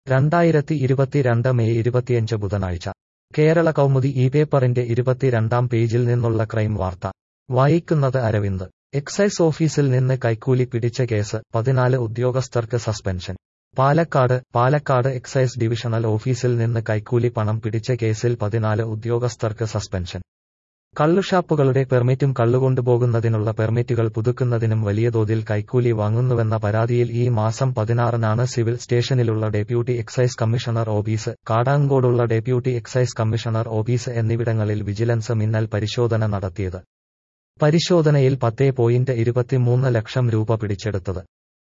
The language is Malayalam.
രണ്ടായിരത്തി ഇരുപത്തിരണ്ട് മെയ് ഇരുപത്തിയഞ്ച് ബുധനാഴ്ച കേരള കൗമുദി ഈ പേപ്പറിന്റെ ഇരുപത്തിരണ്ടാം പേജിൽ നിന്നുള്ള ക്രൈം വാർത്ത വായിക്കുന്നത് അരവിന്ദ് എക്സൈസ് ഓഫീസിൽ നിന്ന് കൈക്കൂലി പിടിച്ച കേസ് പതിനാല് ഉദ്യോഗസ്ഥർക്ക് suspension Palakkad Palakkad excise divisional ഓഫീസിൽ നിന്ന് കൈക്കൂലി പണം പിടിച്ച കേസിൽ പതിനാല് ഉദ്യോഗസ്ഥർക്ക് സസ്പെൻഷൻ കള്ളുഷാപ്പുകളുടെ പെർമിറ്റും കള്ളുകൊണ്ടുപോകുന്നതിനുള്ള പെർമിറ്റുകൾ പുതുക്കുന്നതിനും വലിയ തോതിൽ കൈക്കൂലി വാങ്ങുന്നുവെന്ന പരാതിയിൽ ഈ മാസം പതിനാറിനാണ് സിവിൽ സ്റ്റേഷനിലുള്ള ഡെപ്യൂട്ടി എക്സൈസ് കമ്മീഷണർ ഓഫീസ് കാടാങ്കോടുള്ള ഡെപ്യൂട്ടി എക്സൈസ് കമ്മീഷണർ ഓഫീസ് എന്നിവിടങ്ങളിൽ വിജിലൻസ് മിന്നൽ പരിശോധന നടത്തിയത് പരിശോധനയിൽ പത്തേ പോയിന്റ് ഇരുപത്തിമൂന്ന് ലക്ഷം രൂപ പിടിച്ചെടുത്തത്